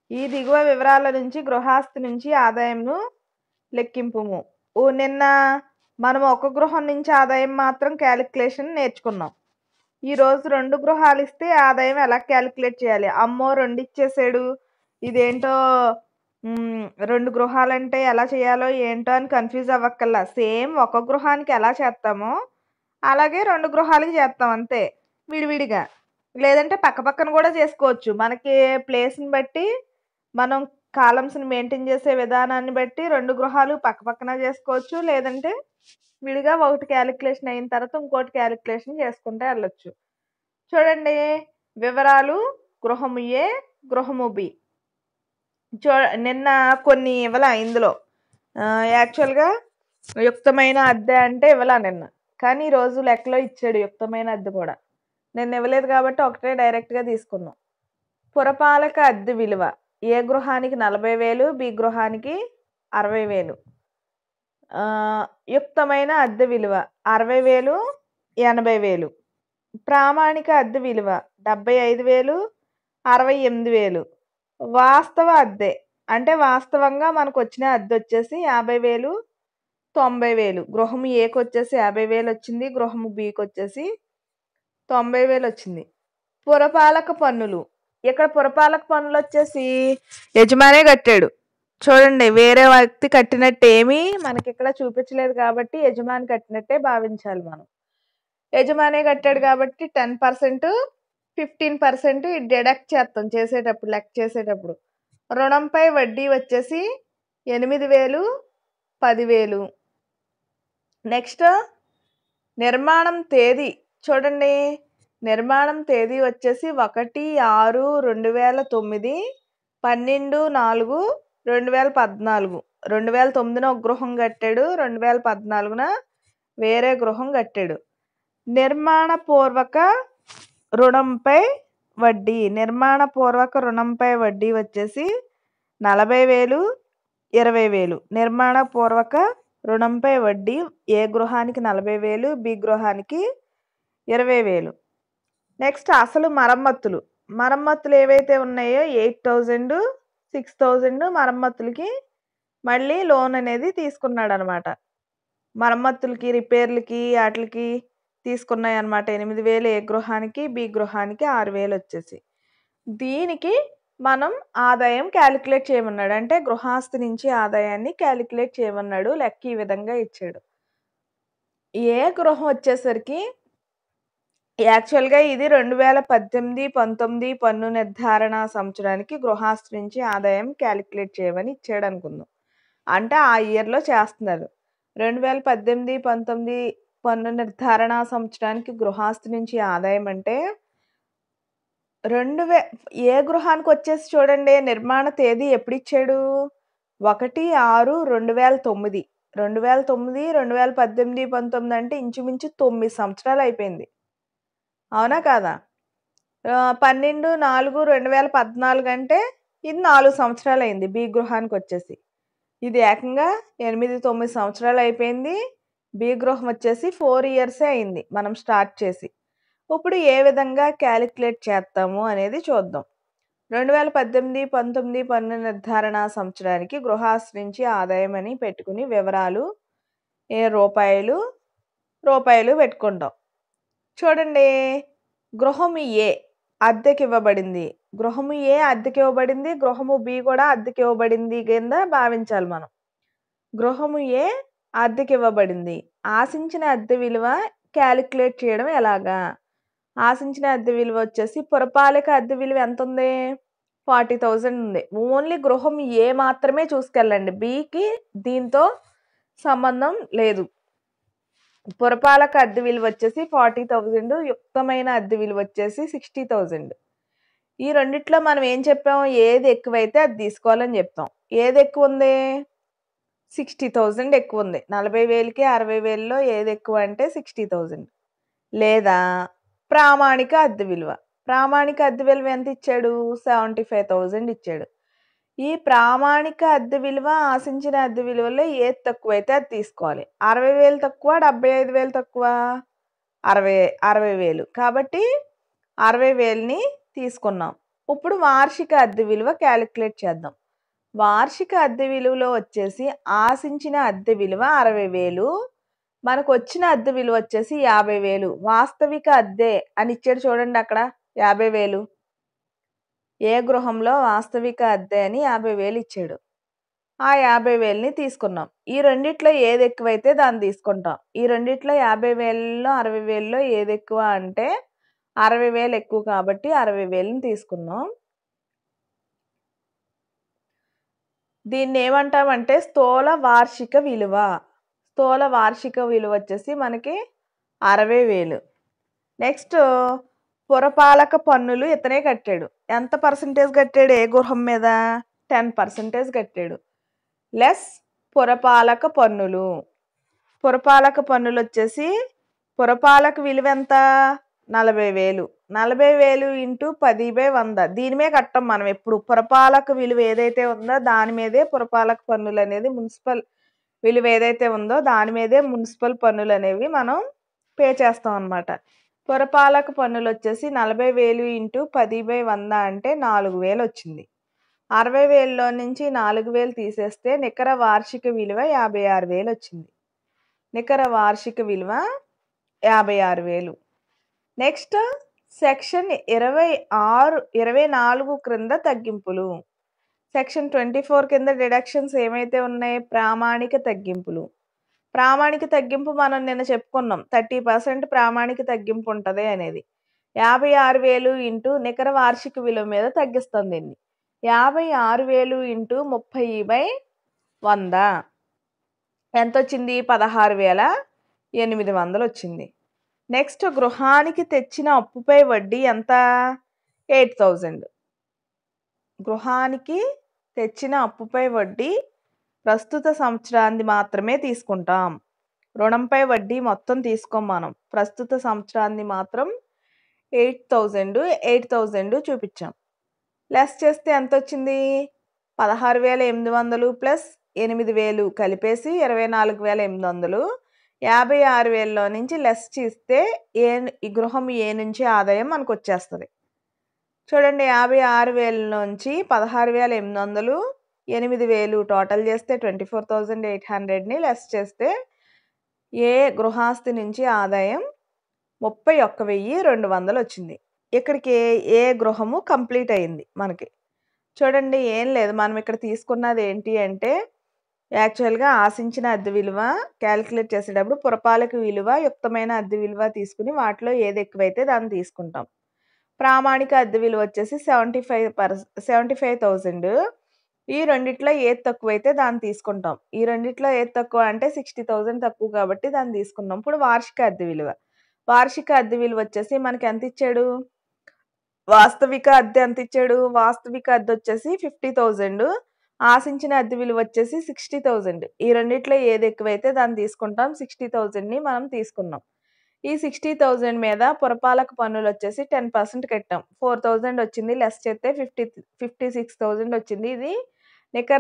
ఈ దిగువ వివరాల నుంచి గృహాస్తి నుంచి ఆదాయంను లెక్కింపుము ఓ నిన్న మనం ఒక గృహం నుంచి ఆదాయం మాత్రం క్యాలిక్యులేషన్ నేర్చుకున్నాం ఈరోజు రెండు గృహాలు ఇస్తే ఆదాయం ఎలా క్యాలిక్యులేట్ చేయాలి అమ్మో రెండు ఇచ్చేసాడు ఇదేంటో మ్, రెండు గృహాలంటే ఎలా చేయాలో ఏంటో అని కన్ఫ్యూజ్ అవ్వక్కల్లా సేమ్ ఒక గృహానికి ఎలా చేస్తామో అలాగే రెండు గృహాలకి చేస్తాం అంతే విడివిడిగా లేదంటే పక్క పక్కన కూడా చేసుకోవచ్చు మనకి ప్లేస్ని బట్టి మనం కాలమ్స్ని మెయింటైన్ చేసే విధానాన్ని బట్టి రెండు గృహాలు పక్క పక్కన చేసుకోవచ్చు లేదంటే విడిగా ఒకటి క్యాలిక్యులేషన్ అయిన తర్వాత ఇంకోటి క్యాలిక్యులేషన్ చేసుకుంటే వెళ్ళొచ్చు చూడండి వివరాలు గృహము ఏ గృహము బి చూ నిన్న కొన్ని ఇవ్వలా ఇందులో ఆ, యాక్చువల్గా యుక్తమైన అద్దె అంటే ఇవ్వలా నిన్న కానీ ఈ రోజు లెక్కలో ఇచ్చాడు యుక్తమైన అద్దె కూడా నిన్న ఇవ్వలేదు కాబట్టి ఒకటే డైరెక్ట్గా తీసుకున్నాం పురపాలక అద్దె విలువ ఏ గృహానికి నలభై వేలు బి గృహానికి అరవై వేలు ఆ, యుక్తమైన అద్దె విలువ అరవై వేలు ఎనభై వేలు ప్రామాణిక అద్దె విలువ డెబ్బై ఐదు వేలు అరవై ఎనిమిది వేలు వాస్తవ అద్దె అంటే వాస్తవంగా మనకు వచ్చిన అద్దె వచ్చేసి యాభై వేలు తొంభై వేలు గృహము ఏకి వచ్చేసి యాభై వేలు వచ్చింది గృహము బికి వచ్చేసి తొంభై వేలు వచ్చింది పురపాలక పన్నులు ఇక్కడ పురపాలక పన్నులు వచ్చేసి యజమానే కట్టాడు చూడండి వేరే వ్యక్తి కట్టినట్టు ఏమీ మనకి ఇక్కడ చూపించలేదు కాబట్టి యజమాని కట్టినట్టే భావించాలి మనం యజమానే కట్టాడు కాబట్టి ten percent fifteen percent deduct చేస్తాం చేసేటప్పుడు లెక్క చేసేటప్పుడు రుణంపై వడ్డీ వచ్చేసి ఎనిమిది వేలు పదివేలు నెక్స్ట్ నిర్మాణం తేదీ చూడండి నిర్మాణం తేదీ వచ్చేసి ఒకటి ఆరు రెండు వేల తొమ్మిది పన్నెండు నాలుగు రెండు వేల పద్నాలుగు రెండు వేల తొమ్మిదిన ఒక గృహం కట్టాడు రెండు వేల పద్నాలుగున వేరే గృహం కట్టాడు నిర్మాణపూర్వక రుణంపై వడ్డీ నిర్మాణపూర్వక రుణంపై వడ్డీ వచ్చేసి నలభై వేలు ఇరవై వేలు నిర్మాణపూర్వక రుణంపై వడ్డీ ఏ గృహానికి నలభై వేలు బి గృహానికి ఇరవై వేలు నెక్స్ట్ అసలు మరమ్మతులు మరమ్మతులు ఏవైతే ఉన్నాయో ఎయిట్ థౌజండ్ సిక్స్ థౌజండ్ మరమ్మతులకి మళ్ళీ లోన్ అనేది తీసుకున్నాడు అనమాట మరమ్మతులకి రిపేర్లకి వాటికి తీసుకున్నాయి అనమాట ఎనిమిది వేలు ఏ గృహానికి బి గృహానికి ఆరు వేలు వచ్చేసి దీనికి మనం ఆదాయం క్యాలిక్యులేట్ చేయమన్నాడు అంటే గృహాస్తి నుంచి ఆదాయాన్ని క్యాలిక్యులేట్ చేయమన్నాడు లెక్క ఈ విధంగా ఇచ్చాడు ఏ గృహం వచ్చేసరికి యాక్చువల్గా ఇది రెండు వేల పద్దెనిమిది పంతొమ్మిది పన్ను నిర్ధారణ సంవత్సరానికి గృహాస్తి నుంచి ఆదాయం క్యాలిక్యులేట్ చేయమని ఇచ్చాడు అనుకుందాం అంటే ఆ ఇయర్లో చేస్తున్నారు రెండు వేల పద్దెనిమిది పంతొమ్మిది పన్ను నిర్ధారణ సంవత్సరానికి గృహాస్తి నుంచి ఆదాయం అంటే రెండు వే ఏ గృహానికి వచ్చేసి చూడండి నిర్మాణ తేదీ ఎప్పుడు ఇచ్చాడు ఒకటి ఆరు రెండు వేల తొమ్మిది రెండు వేల తొమ్మిది రెండు వేల పద్దెనిమిది పంతొమ్మిది అంటే ఇంచుమించు తొమ్మిది సంవత్సరాలు అయిపోయింది అవునా కాదా ఆ, పన్నెండు నాలుగు రెండు వేల పద్నాలుగు అంటే ఇది నాలుగు సంవత్సరాలు అయింది బి గృహానికి వచ్చేసి ఇది ఏకంగా ఎనిమిది తొమ్మిది సంవత్సరాలు అయిపోయింది బి గృహం వచ్చేసి ఫోర్ ఇయర్సే అయింది మనం స్టార్ట్ చేసి ఇప్పుడు ఏ విధంగా క్యాలిక్యులేట్ చేస్తాము అనేది చూద్దాం రెండు వేల పద్దెనిమిది పంతొమ్మిది పన్ను నిర్ధారణ సంవత్సరానికి గృహాస్తి నుంచి ఆదాయం అని పెట్టుకుని వివరాలు ఏ రూపాయలు రూపాయలు పెట్టుకుంటాం చూడండి గృహము ఏ అద్దెకి ఇవ్వబడింది గృహము ఏ అద్దెకి ఇవ్వబడింది గృహము బి కూడా అద్దెకి ఇవ్వబడింది కింద భావించాలి మనం గృహము ఏ అద్దెకి ఇవ్వబడింది ఆశించిన అద్దె విలువ క్యాలిక్యులేట్ చేయడం ఎలాగా ఆశించిన అద్దె విలువ వచ్చేసి పురపాలిక అద్దె విలువ ఎంత ఉంది ఫార్టీ థౌజండ్ ఉంది ఓన్లీ గృహం ఏ మాత్రమే చూసుకెళ్ళండి బికి దీంతో సంబంధం లేదు పురపాలక అద్దె విలువ వచ్చేసి ఫార్టీ థౌజండ్ యుక్తమైన అద్దె విలువ వచ్చేసి సిక్స్టీ థౌజండ్ ఈ రెండిట్లో మనం ఏం చెప్పాం ఏది ఎక్కువైతే అది తీసుకోవాలని చెప్తాం ఏది ఎక్కువ ఉంది సిక్స్టీ థౌజండ్ ఎక్కువ ఉంది నలభై వేలకి అరవై వేలలో ఏది ఎక్కువ అంటే సిక్స్టీ థౌజండ్ లేదా ప్రామాణిక అద్దె విలువ ప్రామాణిక అద్దె విలువ ఎంత ఇచ్చాడు సెవెంటీ ఫైవ్ థౌజండ్ ఇచ్చాడు ఈ ప్రామాణిక అద్దె విలువ ఆశించిన అద్దె విలువలో ఏది తక్కువ అయితే అది తీసుకోవాలి అరవై వేలు తక్కువ డెబ్బై ఐదు వేలు తక్కువ అరవై అరవై వేలు కాబట్టి అరవై వేలని తీసుకున్నాం ఇప్పుడు వార్షిక అద్దె విలువ క్యాలిక్యులేట్ చేద్దాం వార్షిక అద్దె విలువలో వచ్చేసి ఆశించిన అద్దె విలువ అరవై వేలు మనకు వచ్చిన అద్దె విలువ వచ్చేసి యాభై వేలు వాస్తవిక అద్దె అని ఇచ్చాడు చూడండి అక్కడ యాభై వేలు ఏ గృహంలో వాస్తవిక అద్దె అని యాభై వేలు ఇచ్చాడు ఆ యాభై వేలని తీసుకున్నాం ఈ రెండిట్లో ఏది ఎక్కువైతే దాన్ని తీసుకుంటాం ఈ రెండిట్లో యాభై వేలలో అరవై వేలలో ఏది ఎక్కువ అంటే అరవై వేలు ఎక్కువ కాబట్టి అరవై వేలని తీసుకున్నాం దీన్ని ఏమంటామంటే స్థూల వార్షిక విలువ స్థూల వార్షిక విలువ వచ్చేసి మనకి అరవై వేలు నెక్స్ట్ పురపాలక పన్నులు ఇతనే కట్టాడు ఎంత పర్సంటేజ్ కట్టాడు ఏ గృహం మీద టెన్ పర్సంటేజ్ కట్టాడు లెస్ పురపాలక పన్నులు పురపాలక పన్నులు వచ్చేసి పురపాలక విలువ ఎంత నలభై వేలు నలభై వేలు ఇంటూ పది బై వంద దీనిమే కట్టం మనం ఎప్పుడు పురపాలక విలువ ఏదైతే ఉందో దాని మీదే పురపాలక పన్నులు అనేది మున్సిపల్ విలువ ఏదైతే ఉందో దాని మీదే మున్సిపల్ పన్నులు అనేవి మనం పే చేస్తాం అనమాట పురపాలక పన్నులు వచ్చేసి నలభై వేలు ఇంటూ పది బై వంద అంటే నాలుగు వేలు వచ్చింది అరవై వేలలో నుంచి నాలుగు వేలు తీసేస్తే నికర వార్షిక విలువ యాభై ఆరు వేలు వచ్చింది నికర వార్షిక విలువ యాభై ఆరు వేలు నెక్స్ట్ సెక్షన్ ఇరవై ఆరు ఇరవై నాలుగు క్రింద తగ్గింపులు సెక్షన్ ట్వంటీ ఫోర్ కింద డిడక్షన్స్ ఏమైతే ఉన్నాయి ప్రామాణిక తగ్గింపులు ప్రామాణిక తగ్గింపు మనం నిన్న చెప్పుకున్నాం థర్టీ పర్సెంట్ ప్రామాణిక తగ్గింపు ఉంటుంది అనేది యాభై ఆరు వేలు ఇంటూ నికర వార్షిక విలువ మీద తగ్గిస్తుంది దీన్ని యాభై ఆరు వేలు ఇంటూ ముప్పై బై వంద ఎంత వచ్చింది పదహారు వేల ఎనిమిది వందలు వచ్చింది నెక్స్ట్ గృహానికి తెచ్చిన అప్పుపై వడ్డీ ఎంత ఎయిట్ థౌజండ్ గృహానికి తెచ్చిన అప్పుపై వడ్డీ ప్రస్తుత సంవత్సరాన్ని మాత్రమే తీసుకుంటాం రుణంపై వడ్డీ మొత్తం తీసుకోం మనం ప్రస్తుత సంవత్సరాన్ని మాత్రం ఎయిట్ థౌజండ్ ఎయిట్ థౌజండ్ చూపించాం లెస్ చేస్తే ఎంత వచ్చింది పదహారు వేల ఎనిమిది వందలు ప్లస్ ఎనిమిది వేలు కలిపేసి ఇరవై నాలుగు వేల ఎనిమిది వందలు యాభై ఆరు వేలలో నుంచి లెస్ చేస్తే ఏ ఈ గృహం ఏ నుంచి ఆదాయం మనకు వచ్చేస్తుంది చూడండి యాభై ఆరు వేల నుంచి పదహారు వేల ఎనిమిది వందలు ఎనిమిది వేలు టోటల్ చేస్తే ట్వంటీ ఫోర్ థౌజండ్ ఎయిట్ హండ్రెడ్ని లెస్ చేస్తే ఏ గృహాస్తి నుంచి ఆదాయం ముప్పై ఒక్క వెయ్యి రెండు వందలు వచ్చింది ఇక్కడికి ఏ గృహము కంప్లీట్ అయింది మనకి చూడండి ఏం లేదు మనం ఇక్కడ తీసుకున్నది ఏంటి అంటే యాక్చువల్గా ఆశించిన అద్దె విలువ క్యాలిక్యులేట్ చేసేటప్పుడు పురపాలక విలువ యుక్తమైన అద్దె విలువ తీసుకుని వాటిలో ఏది ఎక్కువైతే దాన్ని తీసుకుంటాం ప్రామాణిక అద్దె విలువ వచ్చేసి seventy five per seventy five thousand ఈ రెండిట్లో ఏది తక్కువైతే దాన్ని తీసుకుంటాం ఈ రెండిట్లో ఏది తక్కువ అంటే సిక్స్టీ థౌజండ్ తక్కువ కాబట్టి దాన్ని తీసుకున్నాం ఇప్పుడు వార్షిక అద్దె విలువ వార్షిక అద్దె విలువ వచ్చేసి మనకి ఎంత ఇచ్చాడు వాస్తవిక అద్దె ఎంత ఇచ్చాడు వాస్తవిక అద్దె వచ్చేసి ఫిఫ్టీ థౌజండ్ ఆశించిన అద్దె విలువ వచ్చేసి సిక్స్టీ థౌజండ్ ఈ రెండిట్లో ఏది ఎక్కువైతే దాన్ని తీసుకుంటాం సిక్స్టీ థౌజండ్ని మనం తీసుకున్నాం ఈ సిక్స్టీ థౌజండ్ మీద పురపాలక పన్నులు వచ్చేసి టెన్ పర్సెంట్ కట్టాం ఫోర్ థౌజండ్ వచ్చింది లెస్ చేస్తే ఫిఫ్టీ ఫిఫ్టీ సిక్స్ థౌజండ్ వచ్చింది ఇది నికర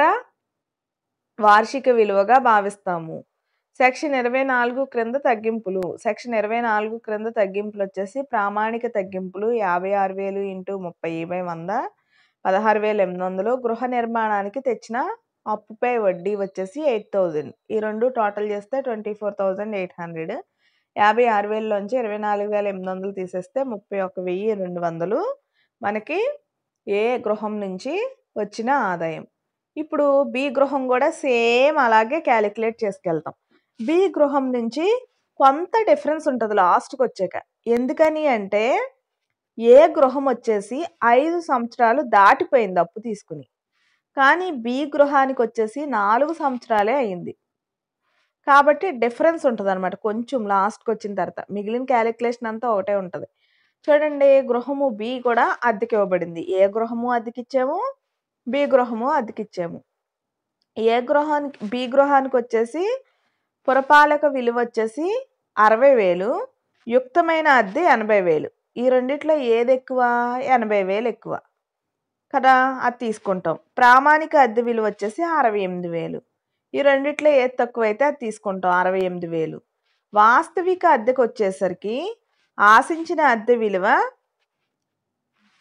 వార్షిక విలువగా భావిస్తాము సెక్షన్ ఇరవై నాలుగు క్రింద తగ్గింపులు సెక్షన్ ఇరవై నాలుగు క్రింద తగ్గింపులు వచ్చేసి ప్రామాణిక తగ్గింపులు యాభై ఆరు వేలు ఇంటూ ముప్పై బై వంద పదహారు వేల ఎనిమిది వందలు గృహ నిర్మాణానికి తెచ్చిన అప్పుపై వడ్డీ వచ్చేసి ఎయిట్ థౌజండ్ ఈ రెండు టోటల్ చేస్తే twenty four thousand eight hundred యాభై ఆరు వేలలోంచి ఇరవై నాలుగు వేల ఎనిమిది వందలు తీసేస్తే ముప్పై ఒక వెయ్యి రెండు వందలు మనకి ఏ గృహం నుంచి వచ్చిన ఆదాయం ఇప్పుడు బి గృహం కూడా సేమ్ అలాగే క్యాలిక్యులేట్ చేసుకెళ్తాం బి గృహం నుంచి కొంత డిఫరెన్స్ ఉంటుంది లాస్ట్కి వచ్చాక ఎందుకని అంటే ఏ గృహం వచ్చేసి ఐదు సంవత్సరాలు దాటిపోయింది అప్పు తీసుకుని కానీ బి గృహానికి వచ్చేసి నాలుగు సంవత్సరాలే అయింది కాబట్టి డిఫరెన్స్ ఉంటుంది అనమాట కొంచెం లాస్ట్కి వచ్చిన తర్వాత మిగిలిన క్యాలిక్యులేషన్ అంతా ఒకటే ఉంటుంది చూడండి గృహము బి కూడా అద్దెకి ఇవ్వబడింది ఏ గృహము అద్దెకిచ్చాము బి గృహము అద్దెకిచ్చాము ఏ గృహానికి బి గృహానికి వచ్చేసి పురపాలక విలువ వచ్చేసి అరవై వేలు యుక్తమైన అద్దె ఎనభై వేలు ఈ రెండిట్లో ఏది ఎక్కువ ఎనభై వేలు ఎక్కువ కదా అది తీసుకుంటాం ప్రామాణిక అద్దె విలువ వచ్చేసి అరవై ఎనిమిది వేలు ఈ రెండిట్లో ఏది తక్కువ అయితే అది తీసుకుంటాం అరవై ఎనిమిది వేలు వాస్తవిక అద్దెకు వచ్చేసరికి ఆశించిన అద్దె విలువ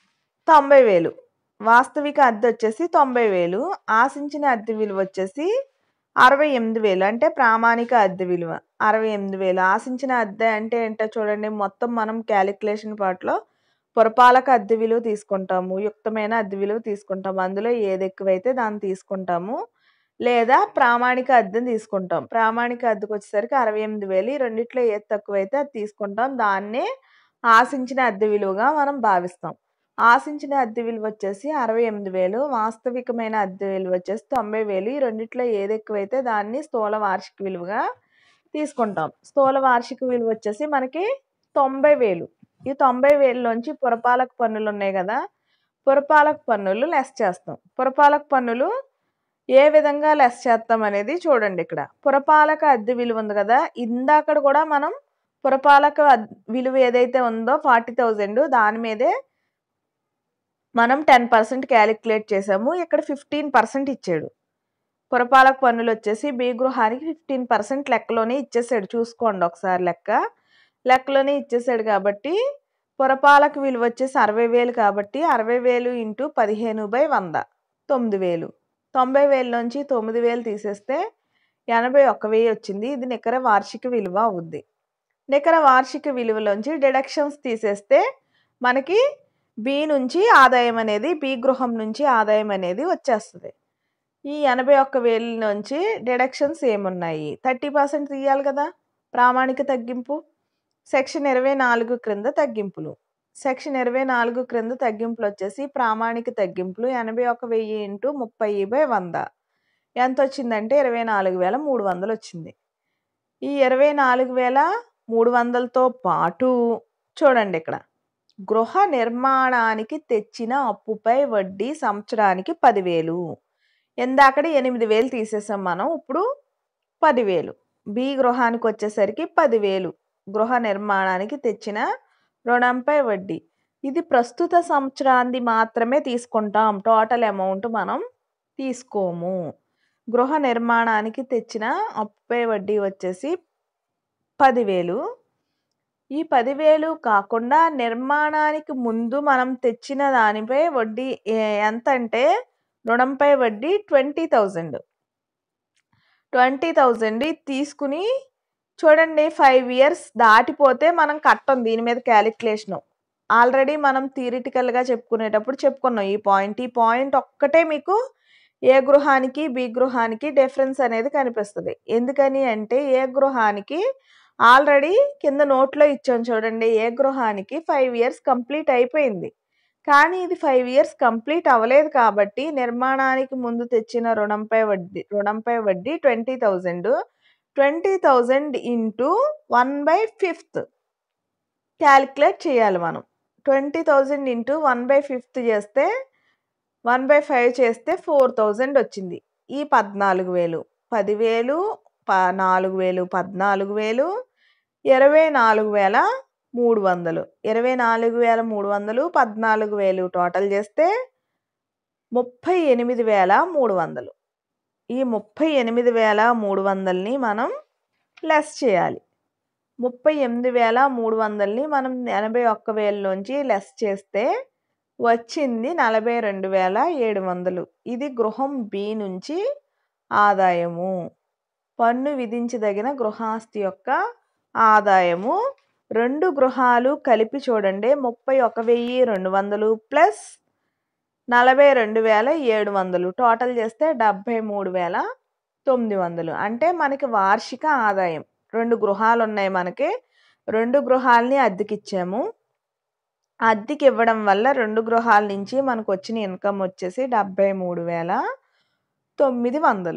తొంభై వేలు వాస్తవిక అద్దె వచ్చేసి తొంభై వేలు ఆశించిన అద్దె విలువ వచ్చేసి అరవై ఎనిమిది వేలు అంటే ప్రామాణిక అద్దె విలువ అరవై ఎనిమిది వేలు ఆశించిన అద్దె అంటే ఏంటో చూడండి మొత్తం మనం క్యాలిక్యులేషన్ పార్ట్లో పురపాలక అద్దె విలువ తీసుకుంటాము యుక్తమైన అద్దె విలువ తీసుకుంటాము అందులో ఏది ఎక్కువైతే దాన్ని తీసుకుంటాము లేదా ప్రామాణిక అద్దెని తీసుకుంటాం ప్రామాణిక అద్దెకు వచ్చేసరికి అరవై ఎనిమిది వేలు ఈ రెండిట్లో ఏది తక్కువైతే అది తీసుకుంటాం దాన్నే ఆశించిన అద్దె విలువగా మనం భావిస్తాం ఆశించిన అద్దె విలువ వచ్చేసి అరవై ఎనిమిది వేలు వాస్తవికమైన అద్దె విలువ వచ్చేసి తొంభై వేలు ఈ రెండిట్లో ఏది ఎక్కువైతే దాన్ని స్థూల వార్షిక విలువగా తీసుకుంటాం స్థూల వార్షిక విలువ వచ్చేసి మనకి తొంభై వేలు ఈ తొంభై వేలలోంచి పురపాలక పన్నులు ఉన్నాయి కదా పురపాలక పన్నులు లెస్ చేస్తాం పురపాలక పన్నులు ఏ విధంగా లెస్ చేస్తాం అనేది చూడండి ఇక్కడ పురపాలక అద్దె విలువ ఉంది కదా ఇందాకడ కూడా మనం పురపాలక అద్- విలువ ఏదైతే ఉందో ఫార్టీ థౌజండ్ దాని మీదే మనం టెన్ పర్సెంట్ క్యాలిక్యులేట్ చేసాము ఇక్కడ ఫిఫ్టీన్ పర్సెంట్ ఇచ్చాడు పురపాలక పన్నులు వచ్చేసి బి గృహానికి ఫిఫ్టీన్ పర్సెంట్ లెక్కలోనే ఇచ్చేసాడు చూసుకోండి ఒకసారి లెక్క లెక్కలోనే ఇచ్చేసాడు కాబట్టి పురపాలక విలువ వచ్చేసి అరవై వేలు కాబట్టి అరవై వేలు ఇంటూ పదిహేను బై వంద తొమ్మిది వేలు తొంభై వేలలోంచి తొమ్మిది వేలు తీసేస్తే ఎనభై ఒక్క వెయ్యి వచ్చింది ఇది నికర వార్షిక విలువ అవుద్ది నికర వార్షిక విలువలోంచి డిడక్షన్స్ తీసేస్తే మనకి బి నుంచి ఆదాయం అనేది బి గృహం నుంచి ఆదాయం అనేది వచ్చేస్తుంది ఈ ఎనభై ఒక్క వేల నుంచి డిడక్షన్స్ ఏమున్నాయి థర్టీ పర్సెంట్ తీయాలి కదా ప్రామాణిక తగ్గింపు సెక్షన్ ఇరవై నాలుగు క్రింద తగ్గింపులు సెక్షన్ ఇరవై నాలుగు క్రింద తగ్గింపులు వచ్చేసి ప్రామాణిక తగ్గింపులు ఎనభై ఒక వెయ్యి ఇంటూ ముప్పై బై వంద ఎంత వచ్చిందంటే ఇరవై నాలుగు వేల మూడు వందలు వచ్చింది ఈ ఇరవై నాలుగు వేల మూడు వందలతో పాటు చూడండి ఇక్కడ గృహ నిర్మాణానికి తెచ్చిన అప్పుపై వడ్డీ సంవత్సరానికి పదివేలు ఎందాకడ ఎనిమిది వేలు తీసేసాం మనం ఇప్పుడు పదివేలు బి గృహానికి వచ్చేసరికి పదివేలు గృహ నిర్మాణానికి తెచ్చిన రుణంపై వడ్డీ ఇది ప్రస్తుత సంవత్సరాన్ని మాత్రమే తీసుకుంటాం టోటల్ అమౌంట్ మనం తీసుకోము గృహ నిర్మాణానికి తెచ్చిన అప్పుపై వడ్డీ వచ్చేసి పదివేలు ఈ పదివేలు కాకుండా నిర్మాణానికి ముందు మనం తెచ్చిన దానిపై వడ్డీ ఏ- ఎంత అంటే రుణంపై వడ్డీ ట్వంటీ థౌజండ్ ట్వంటీ థౌజండ్ తీసుకుని చూడండి ఫైవ్ ఇయర్స్ దాటిపోతే మనం కట్టం దీని మీద క్యాలిక్యులేషను ఆల్రెడీ మనం థియరిటికల్గా చెప్పుకునేటప్పుడు చెప్పుకున్నాం ఈ పాయింట్ ఈ పాయింట్ ఒక్కటే మీకు ఏ గృహానికి బి గృహానికి డిఫరెన్స్ అనేది కనిపిస్తుంది ఎందుకని అంటే ఏ గృహానికి ఆల్రెడీ కింద నోట్లో ఇచ్చాం చూడండి ఏ గృహానికి ఫైవ్ ఇయర్స్ కంప్లీట్ అయిపోయింది కానీ ఇది ఫైవ్ ఇయర్స్ కంప్లీట్ అవ్వలేదు కాబట్టి నిర్మాణానికి ముందు తెచ్చిన రుణంపై వడ్డీ రుణంపై వడ్డీ twenty thousand twenty thousand into one by fifth calculate చేయాలి మనం twenty thousand into one by fifth చేస్తే వన్ బై ఫైవ్ చేస్తే ఫోర్ థౌజండ్ వచ్చింది ఈ పద్నాలుగు వేలు పదివేలు ప నాలుగు వేలు పద్నాలుగు వేలు ఇరవై నాలుగు వేల మూడు వందలు ఇరవై నాలుగు వేల మూడు వందలు పద్నాలుగు వేలు టోటల్ చేస్తే ముప్పై ఎనిమిది వేల మూడు వందలు ఈ ముప్పై ఎనిమిది వేల మూడు వందలని మనం లెస్ చేయాలి ముప్పై ఎనిమిది వేల మూడు వందలని మనం ఎనభై ఒక్క వేలలోంచి లెస్ చేస్తే వచ్చింది నలభై రెండు వేల ఏడు వందలు ఇది గృహం బి నుంచి ఆదాయము పన్ను విధించదగిన గృహాస్తి యొక్క ఆదాయము రెండు గృహాలు కలిపి చూడండి ముప్పై ఒక వెయ్యి రెండు వందలు ప్లస్ నలభై రెండు వేల ఏడు వందలు టోటల్ చేస్తే డెబ్భై మూడు వేల తొమ్మిది వందలు అంటే మనకి వార్షిక ఆదాయం రెండు గృహాలు ఉన్నాయి మనకి రెండు గృహాలని అద్దెకిచ్చాము అద్దెకి ఇవ్వడం వల్ల రెండు గృహాల నుంచి మనకు వచ్చిన ఇన్కమ్ వచ్చేసి డెబ్భై మూడు వేల తొమ్మిది వందలు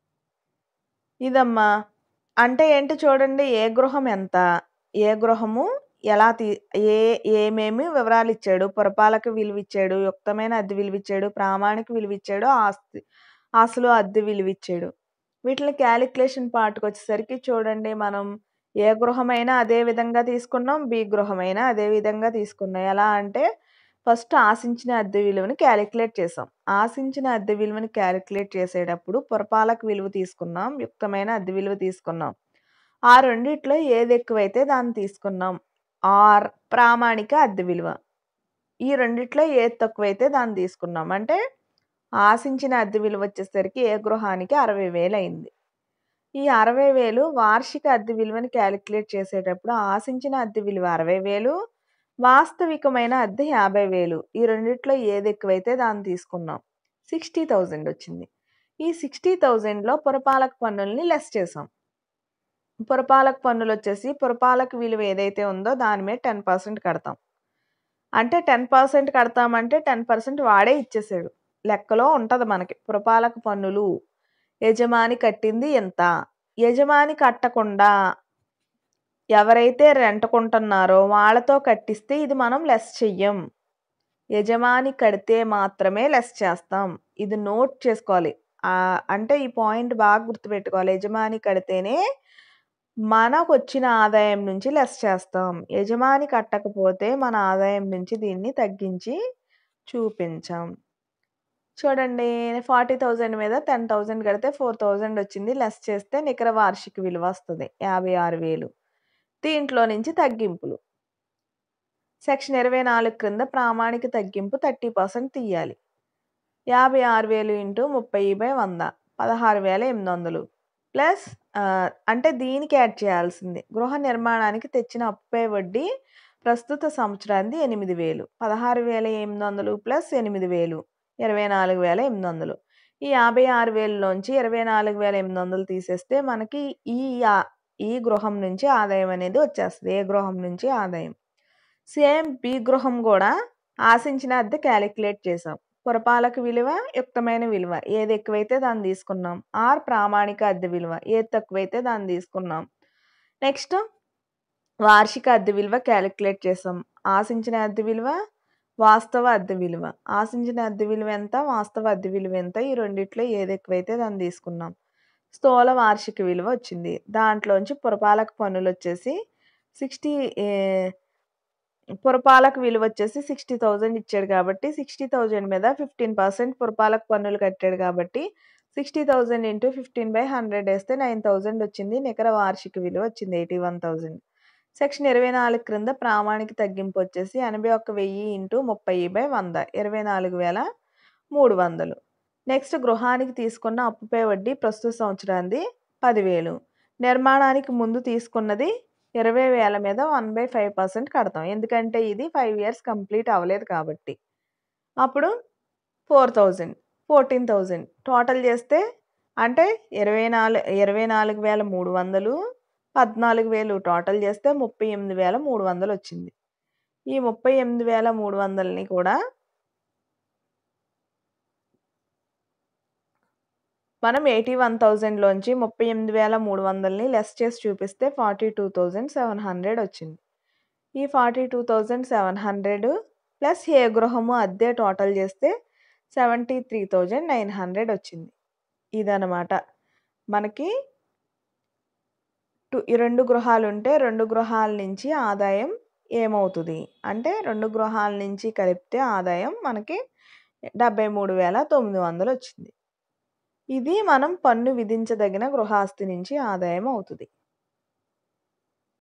ఇదమ్మా అంటే ఏంటి చూడండి ఏ గృహం ఎంత ఏ గృహము ఎలా తీ ఏ ఏమేమి వివరాలు ఇచ్చాడు పురపాలక విలువ ఇచ్చాడు యుక్తమైన అద్దె విలువ ఇచ్చాడు ప్రామాణిక విలువ ఇచ్చాడు ఆస్తి అసలు అద్దె విలువ ఇచ్చాడు వీటిని క్యాలిక్యులేషన్ పార్ట్కి వచ్చేసరికి చూడండి మనం ఏ గృహమైనా అదే విధంగా తీసుకున్నాం బి గృహమైనా అదే విధంగా తీసుకున్నాం ఎలా అంటే ఫస్ట్ ఆశించిన అద్దె విలువని క్యాలిక్యులేట్ చేసాం ఆశించిన అద్దె విలువని క్యాలిక్యులేట్ చేసేటప్పుడు పురపాలక విలువ తీసుకున్నాం యుక్తమైన అద్దె విలువ తీసుకున్నాం ఆ రెండిట్లో ఏది ఎక్కువైతే దాన్ని తీసుకున్నాం ఆర్ ప్రామాణిక అద్దె విలువ ఈ రెండిట్లో ఏది తక్కువైతే దాన్ని తీసుకున్నాం అంటే ఆశించిన అద్దె విలువ వచ్చేసరికి ఏ గృహానికి అరవై వేలు అయింది ఈ అరవై వేలు వార్షిక అద్దె విలువని క్యాలిక్యులేట్ చేసేటప్పుడు ఆశించిన అద్దె విలువ అరవై వేలు వాస్తవికమైన అద్దె యాభై వేలు ఈ రెండిట్లో ఏది ఎక్కువైతే దాన్ని తీసుకున్నాం సిక్స్టీ థౌజండ్ వచ్చింది ఈ సిక్స్టీ థౌజండ్లో పురపాలక పన్నుల్ని లెస్ చేసాం పురపాలక పన్నులు వచ్చేసి పురపాలక విలువ ఏదైతే ఉందో దాని మీద టెన్ పర్సెంట్ కడతాం అంటే టెన్ పర్సెంట్ కడతామంటే టెన్ పర్సెంట్ వాడే ఇచ్చేసాడు లెక్కలో ఉంటుంది మనకి పురపాలక పన్నులు యజమాని కట్టింది ఎంత యజమాని కట్టకుండా ఎవరైతే రెంట్ కొంటున్నారో వాళ్ళతో కట్టిస్తే ఇది మనం లెస్ చెయ్యం యజమాని కడితే మాత్రమే లెస్ చేస్తాం ఇది నోట్ చేసుకోవాలి అంటే ఈ పాయింట్ బాగా గుర్తుపెట్టుకోవాలి యజమాని కడితేనే మనకు వచ్చిన ఆదాయం నుంచి లెస్ చేస్తాం యజమాని కట్టకపోతే మన ఆదాయం నుంచి దీన్ని తగ్గించి చూపించాం చూడండి ఫార్టీ థౌజండ్ మీద టెన్ థౌజండ్ కడితే ఫోర్ థౌజండ్ వచ్చింది లెస్ చేస్తే నికర వార్షిక విలువ వస్తుంది యాభై ఆరు వేలు దీంట్లో నుంచి తగ్గింపులు సెక్షన్ ఇరవై నాలుగు క్రింద ప్రామాణిక తగ్గింపు థర్టీ పర్సెంట్ తీయాలి యాభై ఆరు వేలు ఇంటూ ముప్పై బై వంద పదహారు వేల ఎనిమిది వందలు ప్లస్ అంటే దీనికి యాడ్ చేయాల్సింది గృహ నిర్మాణానికి తెచ్చిన అప్పుపై వడ్డీ ప్రస్తుత సంవత్సరానికి ఎనిమిది వేలు పదహారు వేల ఎనిమిది వందలు ప్లస్ ఎనిమిది వేలు ఇరవై నాలుగు వేల ఎనిమిది వందలు ఈ యాభై ఆరు వేలలోంచి ఇరవై నాలుగు వేల ఎనిమిది వందలు తీసేస్తే మనకి ఈ ఈ గృహం నుంచి ఆదాయం అనేది వచ్చేస్తుంది ఏ గృహం నుంచి ఆదాయం సేమ్ బి గృహం కూడా ఆశించిన అద్దె క్యాలిక్యులేట్ చేసాం పురపాలక విలువ యుక్తమైన విలువ ఏది ఎక్కువైతే దాన్ని తీసుకున్నాం ఆర్ ప్రామాణిక అద్దె విలువ ఏది తక్కువైతే దాన్ని తీసుకున్నాం నెక్స్ట్ వార్షిక అద్దె విలువ క్యాలిక్యులేట్ చేసాం ఆశించిన అద్దె విలువ వాస్తవ అద్దె విలువ ఆశించిన అద్దె విలువ ఎంత వాస్తవ అద్దె విలువ ఎంత ఈ రెండిట్లో ఏది ఎక్కువైతే దాన్ని తీసుకున్నాం స్థూల వార్షిక విలువ వచ్చింది దాంట్లోంచి పురపాలక పన్నులు వచ్చేసి సిక్స్టీ పురపాలక విలువ వచ్చేసి సిక్స్టీ థౌజండ్ ఇచ్చాడు కాబట్టి సిక్స్టీ థౌజండ్ మీద ఫిఫ్టీన్ పర్సెంట్ పురపాలక పన్నులు కట్టాడు కాబట్టి sixty thousand into fifteen by hundred వేస్తే నైన్ థౌజండ్ వచ్చింది నికర వార్షిక విలువ వచ్చింది ఎయిటీ వన్ థౌజండ్ సెక్షన్ ఇరవై నాలుగు క్రింద ప్రామాణిక తగ్గింపు వచ్చేసి ఎనభై ఒక్క వెయ్యి ఇంటూ ముప్పై బై వంద ఇరవై నాలుగు వేల మూడు వందలు నెక్స్ట్ గృహానికి తీసుకున్న అప్పుపై వడ్డీ ప్రస్తుత సంవత్సరానికి పదివేలు నిర్మాణానికి ముందు తీసుకున్నది ఇరవై వేల మీద వన్ బై ఫైవ్ పర్సెంట్ కడతాం ఎందుకంటే ఇది ఫైవ్ ఇయర్స్ కంప్లీట్ అవ్వలేదు కాబట్టి అప్పుడు four thousand fourteen thousand total చేస్తే అంటే ఇరవై నాలుగు ఇరవై నాలుగు వేల మూడు వందలు పద్నాలుగు వేలు టోటల్ చేస్తే ముప్పై ఎనిమిది వేల మూడు వందలు వచ్చింది ఈ ముప్పై ఎనిమిది వేల మూడు వందలని కూడా మనం ఎయిటీ వన్ థౌజండ్లోంచి ముప్పై ఎనిమిది వేల మూడు వందలని లెస్ చేసి చూపిస్తే forty two thousand seven hundred వచ్చింది ఈ forty two thousand seven hundred plus ఏ గృహము అద్దె టోటల్ చేస్తే seventy three thousand nine hundred వచ్చింది ఇదనమాట మనకి టు ఈ రెండు గృహాలు ఉంటే రెండు గృహాల నుంచి ఆదాయం ఏమవుతుంది అంటే రెండు గృహాల నుంచి కలిపితే ఆదాయం మనకి డెబ్బై మూడు వేల తొమ్మిది వందలు వచ్చింది ఇది మనం పన్ను విధించదగిన గృహాస్తి నుంచి ఆదాయం అవుతుంది